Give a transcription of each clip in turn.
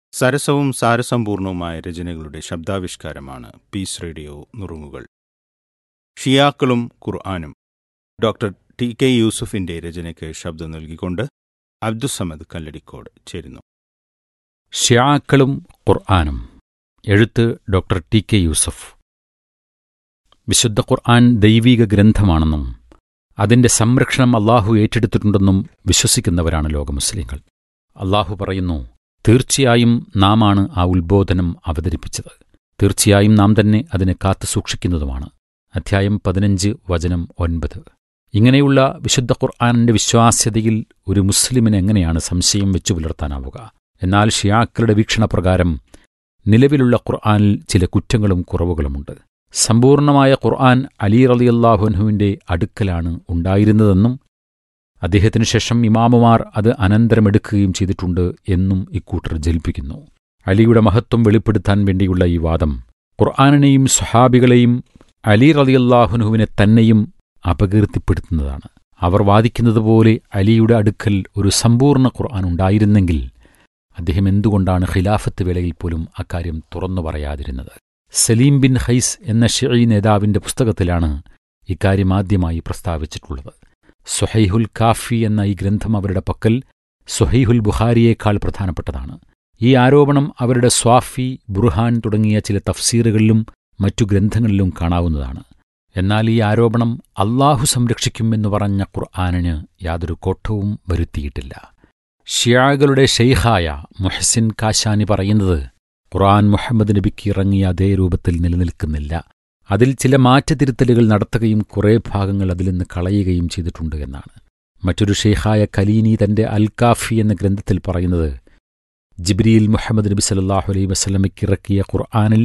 സരസവും സാരസമ്പൂർണവുമായ രചനകളുടെ ശബ്ദാവിഷ്കാരമാണ് piece radio നുറുങ്ങുകൾ ഷിയാക്കളും ഖുർആാനും ഡോക്ടർ ടി കെ യൂസുഫിന്റെ രചനയ്ക്ക് ശബ്ദം നൽകിക്കൊണ്ട് അബ്ദുസമദ് കല്ലടിക്കോട് ചേരുന്നു ഷ്യാക്കളും ഖുർആാനും എഴുത്ത് ഡോക്ടർ ടി കെ യൂസഫ് വിശുദ്ധ ഖുർആൻ ദൈവീക ഗ്രന്ഥമാണെന്നും അതിന്റെ സംരക്ഷണം അള്ളാഹു ഏറ്റെടുത്തിട്ടുണ്ടെന്നും വിശ്വസിക്കുന്നവരാണ് ലോക മുസ്ലിങ്ങൾ അള്ളാഹു പറയുന്നു തീർച്ചയായും നാമാണ് ആ ഉത്ബോധനം അവതരിപ്പിച്ചത് തീർച്ചയായും നാം തന്നെ അതിനെ കാത്തു സൂക്ഷിക്കുന്നതുമാണ് അധ്യായം പതിനഞ്ച് വചനം ഒൻപത് ഇങ്ങനെയുള്ള വിശുദ്ധ ഖുർആാനിന്റെ വിശ്വാസ്യതയിൽ ഒരു മുസ്ലിമിന് എങ്ങനെയാണ് സംശയം വെച്ചു പുലർത്താനാവുക എന്നാൽ ഷിയാക്കളുടെ വീക്ഷണപ്രകാരം നിലവിലുള്ള ഖുർആാനിൽ ചില കുറ്റങ്ങളും കുറവുകളുമുണ്ട് സമ്പൂർണമായ ഖുർആൻ അലി റലിയല്ലാഹുൻഹുവിന്റെ അടുക്കലാണ് ഉണ്ടായിരുന്നതെന്നും അദ്ദേഹത്തിനു ശേഷം ഇമാമുമാർ അത് അനന്തരമെടുക്കുകയും ചെയ്തിട്ടുണ്ട് എന്നും ഇക്കൂട്ടർ ജൽപ്പിക്കുന്നു അലിയുടെ മഹത്വം വെളിപ്പെടുത്താൻ വേണ്ടിയുള്ള ഈ വാദം ഖുർആാനിനെയും സ്വഹാബികളെയും അലി റലിയല്ലാഹുനുഹുവിനെ തന്നെയും അപകീർത്തിപ്പെടുത്തുന്നതാണ് അവർ വാദിക്കുന്നതുപോലെ അലിയുടെ അടുക്കൽ ഒരു സമ്പൂർണ്ണ ഖുർആൻ ഉണ്ടായിരുന്നെങ്കിൽ അദ്ദേഹം എന്തുകൊണ്ടാണ് ഖിലാഫത്ത് വേളയിൽ പോലും അക്കാര്യം തുറന്നു പറയാതിരുന്നത് സലീം ബിൻ ഹൈസ് എന്ന ഷിഈ നേതാവിന്റെ പുസ്തകത്തിലാണ് ഇക്കാര്യം ആദ്യമായി പ്രസ്താവിച്ചിട്ടുള്ളത് സുഹൈഹുൽ കാഫി എന്ന ഈ ഗ്രന്ഥം അവരുടെ പക്കൽ സുഹൈഹുൽ ബുഹാരിയേക്കാൾ പ്രധാനപ്പെട്ടതാണ് ഈ ആരോപണം അവരുടെ സ്വാഫി ബുർഹാൻ തുടങ്ങിയ ചില തഫ്സീറുകളിലും മറ്റു ഗ്രന്ഥങ്ങളിലും കാണാവുന്നതാണ് എന്നാൽ ഈ ആരോപണം അള്ളാഹു സംരക്ഷിക്കുമെന്ന് പറഞ്ഞ ഖുർആാനിന് യാതൊരു കോട്ടവും വരുത്തിയിട്ടില്ല ഷിയാകളുടെ ഷെയ്ഖായ മുഹസിൻ കാശാനി പറയുന്നത് ഖുർആൻ മുഹമ്മദ് നബിക്ക് ഇറങ്ങിയ അതേ രൂപത്തിൽ നിലനിൽക്കുന്നില്ല അതിൽ ചില മാറ്റത്തിരുത്തലുകൾ നടത്തുകയും കുറേ ഭാഗങ്ങൾ അതിൽ നിന്ന് കളയുകയും ചെയ്തിട്ടുണ്ട് എന്നാണ് മറ്റൊരു ഷെയ്ഖായ കലീനി തന്റെ അൽ കാഫി എന്ന ഗ്രന്ഥത്തിൽ പറയുന്നത് ജിബ്രിയിൽ മുഹമ്മദ് നബി സല്ലാഹു അലൈ വസ്ലമയ്ക്ക് ഇറക്കിയ ഖുർആാനിൽ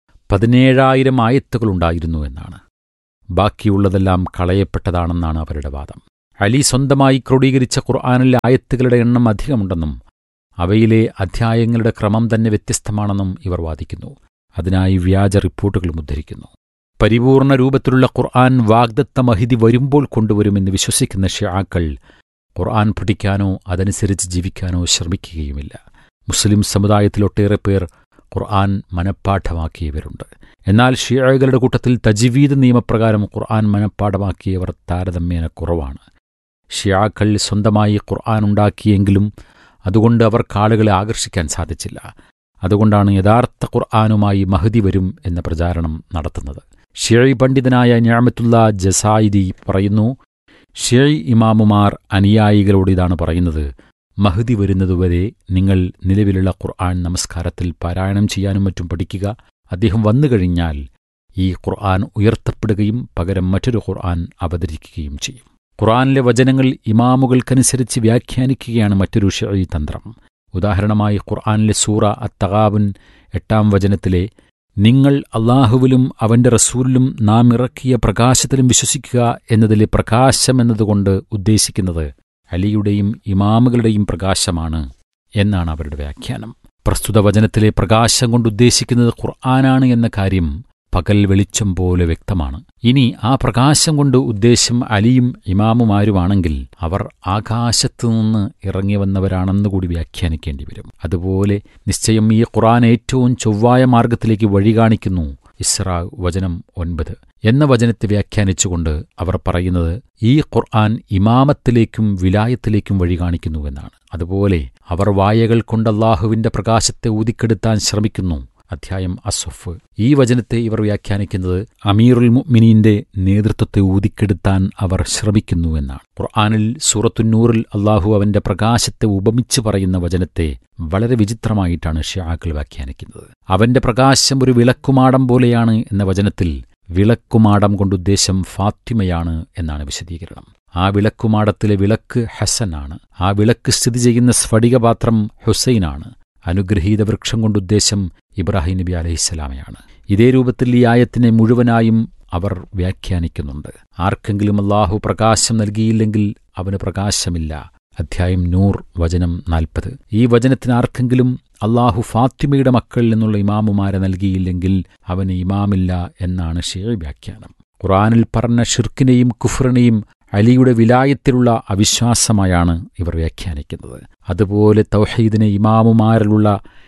പതിനേഴായിരം ആയത്തുകളുണ്ടായിരുന്നു എന്നാണ് ബാക്കിയുള്ളതെല്ലാം കളയപ്പെട്ടതാണെന്നാണ് അവരുടെ വാദം അലി സ്വന്തമായി ക്രോഡീകരിച്ച ഖുർആാനിലെ ആയത്തുകളുടെ എണ്ണം അധികമുണ്ടെന്നും അവയിലെ അധ്യായങ്ങളുടെ ക്രമം തന്നെ വ്യത്യസ്തമാണെന്നും ഇവർ വാദിക്കുന്നു അതിനായി വ്യാജ റിപ്പോർട്ടുകളും ഉദ്ധരിക്കുന്നു പരിപൂർണ രൂപത്തിലുള്ള ഖുർആൻ വാഗ്ദത്ത മഹിതി വരുമ്പോൾ കൊണ്ടുവരുമെന്ന് വിശ്വസിക്കുന്ന ഷിയാക്കൾ ഖുർആൻ പഠിക്കാനോ അതനുസരിച്ച് ജീവിക്കാനോ ശ്രമിക്കുകയുമില്ല മുസ്ലിം സമുദായത്തിലൊട്ടേറെ പേർ ഖുർആൻ മനഃപ്പാഠമാക്കിയവരുണ്ട് എന്നാൽ ഷിയകളുടെ കൂട്ടത്തിൽ തജ്വീദ് നിയമപ്രകാരം ഖുർആൻ മനഃപ്പാഠമാക്കിയവർ താരതമ്യേന കുറവാണ് ഷിയാക്കൾ സ്വന്തമായി ഖുർആൻ ഉണ്ടാക്കിയെങ്കിലും അതുകൊണ്ട് അവർക്ക് ആളുകളെ ആകർഷിക്കാൻ സാധിച്ചില്ല അതുകൊണ്ടാണ് യഥാർത്ഥ ഖുർആാനുമായി മഹതി വരും എന്ന പ്രചാരണം നടത്തുന്നത് ഷിയഴി പണ്ഡിതനായ ഞാമത്തുള്ള ജസായിദി പറയുന്നു ഷിയഴി ഇമാമുമാർ അനുയായികളോട് ഇതാണ് പറയുന്നത് മഹതി വരുന്നതുവരെ നിങ്ങൾ നിലവിലുള്ള ഖുർആൻ നമസ്കാരത്തിൽ പാരായണം ചെയ്യാനും മറ്റും പഠിക്കുക അദ്ദേഹം വന്നു കഴിഞ്ഞാൽ ഈ ഖുർആൻ ഉയർത്തപ്പെടുകയും പകരം മറ്റൊരു ഖുർആൻ അവതരിക്കുകയും ചെയ്യും ഖുർആനിലെ വചനങ്ങൾ ഇമാമുകൾക്കനുസരിച്ച് വ്യാഖ്യാനിക്കുകയാണ് മറ്റൊരു ഷെഴി തന്ത്രം ഉദാഹരണമായി ഖുർആനിലെ സൂറ അത്തകാബുൻ എട്ടാം വചനത്തിലെ നിങ്ങൾ അള്ളാഹുവിലും അവന്റെ റസൂലിലും നാം ഇറക്കിയ പ്രകാശത്തിലും വിശ്വസിക്കുക എന്നതിലെ പ്രകാശം എന്നതുകൊണ്ട് ഉദ്ദേശിക്കുന്നത് അലിയുടെയും ഇമാമുകളുടെയും പ്രകാശമാണ് എന്നാണ് അവരുടെ വ്യാഖ്യാനം പ്രസ്തുത വചനത്തിലെ പ്രകാശം കൊണ്ട് ഉദ്ദേശിക്കുന്നത് ഖുർആനാണ് എന്ന കാര്യം പകൽ വെളിച്ചം പോലെ വ്യക്തമാണ് ഇനി ആ പ്രകാശം കൊണ്ട് ഉദ്ദേശം അലിയും ഇമാമുമാരുമാണെങ്കിൽ അവർ ആകാശത്തു നിന്ന് ഇറങ്ങി വന്നവരാണെന്നുകൂടി വ്യാഖ്യാനിക്കേണ്ടി വരും അതുപോലെ നിശ്ചയം ഈ ഖുർആൻ ഏറ്റവും ചൊവ്വായ മാർഗത്തിലേക്ക് വഴി കാണിക്കുന്നു ഇസ്രാ വചനം ഒൻപത് എന്ന വചനത്തെ വ്യാഖ്യാനിച്ചുകൊണ്ട് അവർ പറയുന്നത് ഈ ഖുർആൻ ഇമാമത്തിലേക്കും വിലായത്തിലേക്കും വഴി കാണിക്കുന്നുവെന്നാണ് അതുപോലെ അവർ വായകൾ കൊണ്ട് അള്ളാഹുവിന്റെ പ്രകാശത്തെ ഊതിക്കെടുത്താൻ ശ്രമിക്കുന്നു അധ്യായം അസ്വഫ് ഈ വചനത്തെ ഇവർ വ്യാഖ്യാനിക്കുന്നത് അമീറുൽ മുഅ്മിനീന്റെ നേതൃത്വത്തെ ഊതിക്കെടുത്താൻ അവർ ശ്രമിക്കുന്നുവെന്നാണ് ഖുർആാനിൽ സൂറത്തുന്നൂറിൽ അള്ളാഹു അവന്റെ പ്രകാശത്തെ ഉപമിച്ച് പറയുന്ന വചനത്തെ വളരെ വിചിത്രമായിട്ടാണ് ഷിയാക്കൾ വ്യാഖ്യാനിക്കുന്നത് അവന്റെ പ്രകാശം ഒരു വിളക്കുമാടം പോലെയാണ് എന്ന വചനത്തിൽ വിളക്കുമാടം കൊണ്ടുദ്ദേശം ഫാത്തിമയാണ് എന്നാണ് വിശദീകരണം ആ വിളക്കുമാടത്തിലെ വിളക്ക് ഹസനാണ് ആ വിളക്ക് സ്ഥിതി ചെയ്യുന്ന സ്ഫടികപാത്രം ഹുസൈനാണ് അനുഗ്രഹീത വൃക്ഷം കൊണ്ടുദ്ദേശം ഇബ്രാഹിം നബി അലഹിസ്സലാമയാണ് ഇതേ രൂപത്തിൽ ഈ ആയത്തിനെ മുഴുവനായും അവർ വ്യാഖ്യാനിക്കുന്നുണ്ട് ആർക്കെങ്കിലും അള്ളാഹു പ്രകാശം നൽകിയില്ലെങ്കിൽ അവന് പ്രകാശമില്ല അധ്യായം നൂർ വചനം നാൽപ്പത് ഈ വചനത്തിന് ആർക്കെങ്കിലും അള്ളാഹു ഫാത്തിമയുടെ മക്കളിൽ നിന്നുള്ള ഇമാമുമാരെ നൽകിയില്ലെങ്കിൽ അവന് ഇമാമില്ല എന്നാണ് ഷെയർ വ്യാഖ്യാനം ഖുറാനിൽ പറഞ്ഞ ഷിർക്കിനെയും കുഫറിനെയും അലിയുടെ വിലായത്തിലുള്ള അവിശ്വാസമായാണ് ഇവർ വ്യാഖ്യാനിക്കുന്നത് അതുപോലെ തൗഹീദിനെ ഇമാമുമാരിലുള്ള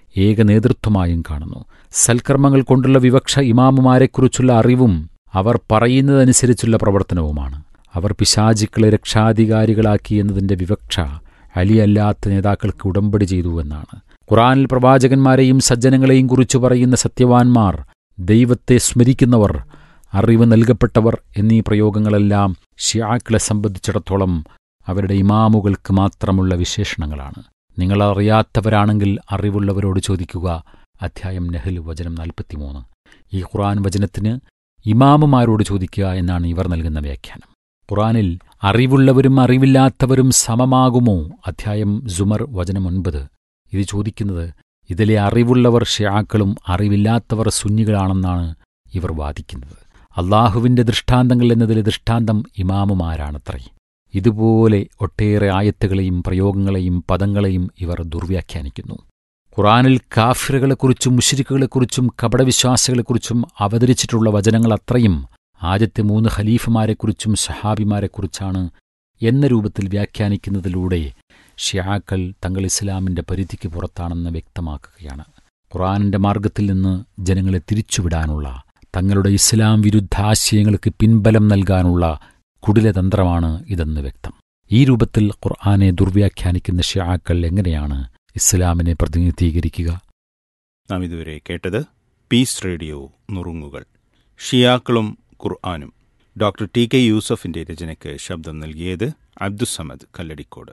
ഏക നേതൃത്വമായും കാണുന്നു സൽക്കർമ്മങ്ങൾ കൊണ്ടുള്ള വിവക്ഷ ഇമാമുമാരെക്കുറിച്ചുള്ള അറിവും അവർ പറയുന്നതനുസരിച്ചുള്ള പ്രവർത്തനവുമാണ് അവർ പിശാചിക്കളെ രക്ഷാധികാരികളാക്കി എന്നതിന്റെ വിവക്ഷ അലി അല്ലാത്ത നേതാക്കൾക്ക് ഉടമ്പടി ചെയ്തു എന്നാണ് ഖുറാനിൽ പ്രവാചകന്മാരെയും സജ്ജനങ്ങളെയും കുറിച്ച് പറയുന്ന സത്യവാൻമാർ ദൈവത്തെ സ്മരിക്കുന്നവർ അറിവ് നൽകപ്പെട്ടവർ എന്നീ പ്രയോഗങ്ങളെല്ലാം ഷിയാക്കളെ സംബന്ധിച്ചിടത്തോളം അവരുടെ ഇമാമുകൾക്ക് മാത്രമുള്ള വിശേഷണങ്ങളാണ് നിങ്ങൾ അറിയാത്തവരാണെങ്കിൽ അറിവുള്ളവരോട് ചോദിക്കുക അധ്യായം നെഹൽ വചനം നാൽപ്പത്തിമൂന്ന് ഈ ഖുറാൻ വചനത്തിന് ഇമാമുമാരോട് ചോദിക്കുക എന്നാണ് ഇവർ നൽകുന്ന വ്യാഖ്യാനം ഖുറാനിൽ അറിവുള്ളവരും അറിവില്ലാത്തവരും സമമാകുമോ അധ്യായം സുമർ വചനം ഒൻപത് ഇത് ചോദിക്കുന്നത് ഇതിലെ അറിവുള്ളവർ ഷിയാക്കളും അറിവില്ലാത്തവർ സുന്നികളാണെന്നാണ് ഇവർ വാദിക്കുന്നത് അള്ളാഹുവിന്റെ ദൃഷ്ടാന്തങ്ങൾ എന്നതിലെ ദൃഷ്ടാന്തം ഇമാമുമാരാണത്രേ ഇതുപോലെ ഒട്ടേറെ ആയത്തുകളെയും പ്രയോഗങ്ങളെയും പദങ്ങളെയും ഇവർ ദുർവ്യാഖ്യാനിക്കുന്നു ഖുറാനിൽ കാഫിറുകളെക്കുറിച്ചും മുഷരിക്കുകളെക്കുറിച്ചും കപടവിശ്വാസികളെക്കുറിച്ചും അവതരിച്ചിട്ടുള്ള വചനങ്ങൾ അത്രയും ആദ്യത്തെ മൂന്ന് ഖലീഫമാരെക്കുറിച്ചും സഹാബിമാരെക്കുറിച്ചാണ് എന്ന രൂപത്തിൽ വ്യാഖ്യാനിക്കുന്നതിലൂടെ ഷിയാക്കൾ തങ്ങൾ ഇസ്ലാമിന്റെ പരിധിക്ക് പുറത്താണെന്ന് വ്യക്തമാക്കുകയാണ് ഖുറാനിന്റെ മാർഗത്തിൽ നിന്ന് ജനങ്ങളെ തിരിച്ചുവിടാനുള്ള തങ്ങളുടെ ഇസ്ലാം വിരുദ്ധ ആശയങ്ങൾക്ക് പിൻബലം നൽകാനുള്ള കുടിലതന്ത്രമാണ് ഇതെന്ന് വ്യക്തം ഈ രൂപത്തിൽ ഖുർആനെ ദുർവ്യാഖ്യാനിക്കുന്ന ഷിയാക്കൾ എങ്ങനെയാണ് ഇസ്ലാമിനെ പ്രതിനിധീകരിക്കുക നാം ഇതുവരെ കേട്ടത് പീസ് റേഡിയോ നുറുങ്ങുകൾ ഷിയാക്കളും ഖുർആാനും ഡോക്ടർ ടി കെ യൂസഫിന്റെ രചനയ്ക്ക് ശബ്ദം നൽകിയത് Abdussamad Kalladikode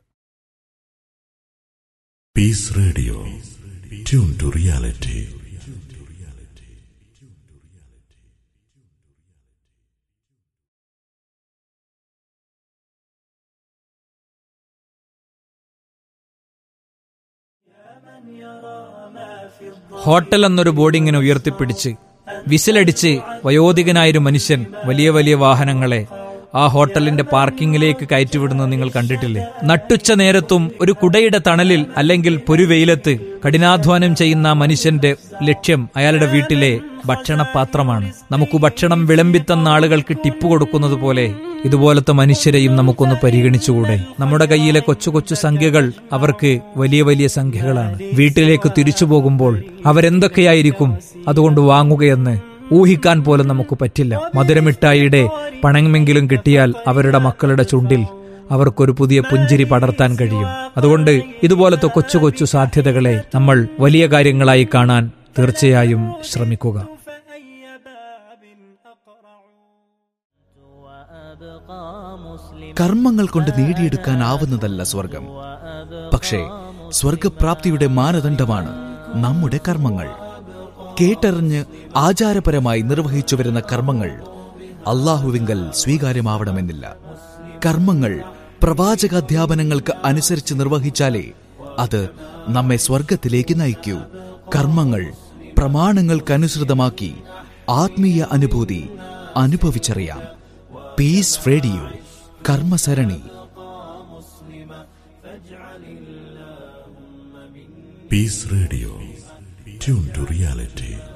Peace Radio. Tune to reality. Hotel എന്നൊരു ബോർഡ് ഇങ്ങനെ ഉയർത്തിപ്പിടിച്ച് വിസിലടിച്ച് വയോധികനായൊരു മനുഷ്യൻ വലിയ വലിയ വാഹനങ്ങളെ ആ ഹോട്ടലിന്റെ പാർക്കിങ്ങിലേക്ക് കയറ്റിവിടുന്നത് നിങ്ങൾ കണ്ടിട്ടില്ലേ നട്ടുച്ച നേരത്തും ഒരു കുടയുടെ തണലിൽ അല്ലെങ്കിൽ പൊരുവെയിലത്ത് കഠിനാധ്വാനം ചെയ്യുന്ന ആ മനുഷ്യന്റെ ലക്ഷ്യം അയാളുടെ വീട്ടിലെ ഭക്ഷണപാത്രമാണ് നമുക്ക് ഭക്ഷണം വിളമ്പിത്തന്ന ആളുകൾക്ക് ടിപ്പ് കൊടുക്കുന്നത് പോലെ ഇതുപോലത്തെ മനുഷ്യരെയും നമുക്കൊന്ന് പരിഗണിച്ചുകൂടെ നമ്മുടെ കയ്യിലെ കൊച്ചു കൊച്ചു സംഖ്യകൾ അവർക്ക് വലിയ വലിയ സംഖ്യകളാണ് വീട്ടിലേക്ക് തിരിച്ചു പോകുമ്പോൾ അവരെന്തൊക്കെയായിരിക്കും അതുകൊണ്ട് വാങ്ങുകയെന്ന് ഊഹിക്കാൻ പോലും നമുക്ക് പറ്റില്ല മധുരമിഠായിയുടെ പണമെങ്കിലും കിട്ടിയാൽ അവരുടെ മക്കളുടെ ചുണ്ടിൽ അവർക്കൊരു പുതിയ പുഞ്ചിരി പടർത്താൻ കഴിയും അതുകൊണ്ട് ഇതുപോലത്തെ കൊച്ചു കൊച്ചു സാധ്യതകളെ നമ്മൾ വലിയ കാര്യങ്ങളായി കാണാൻ തീർച്ചയായും ശ്രമിക്കുക കർമ്മങ്ങൾ കൊണ്ട് നേടിയെടുക്കാനാവുന്നതല്ല സ്വർഗം പക്ഷേ സ്വർഗപ്രാപ്തിയുടെ മാനദണ്ഡമാണ് നമ്മുടെ കർമ്മങ്ങൾ കേട്ടറിഞ്ഞ് ആചാരപരമായി നിർവഹിച്ചു വരുന്ന കർമ്മങ്ങൾ അള്ളാഹുവിങ്കൽ സ്വീകാര്യമാവണമെന്നില്ല കർമ്മങ്ങൾ പ്രവാചകാധ്യാപനങ്ങൾക്ക് അനുസരിച്ച് നിർവഹിച്ചാലേ അത് നമ്മെ സ്വർഗത്തിലേക്ക് നയിക്കൂ കർമ്മങ്ങൾ പ്രമാണങ്ങൾക്കനുസൃതമാക്കി ആത്മീയ അനുഭൂതി അനുഭവിച്ചറിയാം പീസ് റേഡിയോ കർമ്മസരണി Peace Radio. Tune to reality.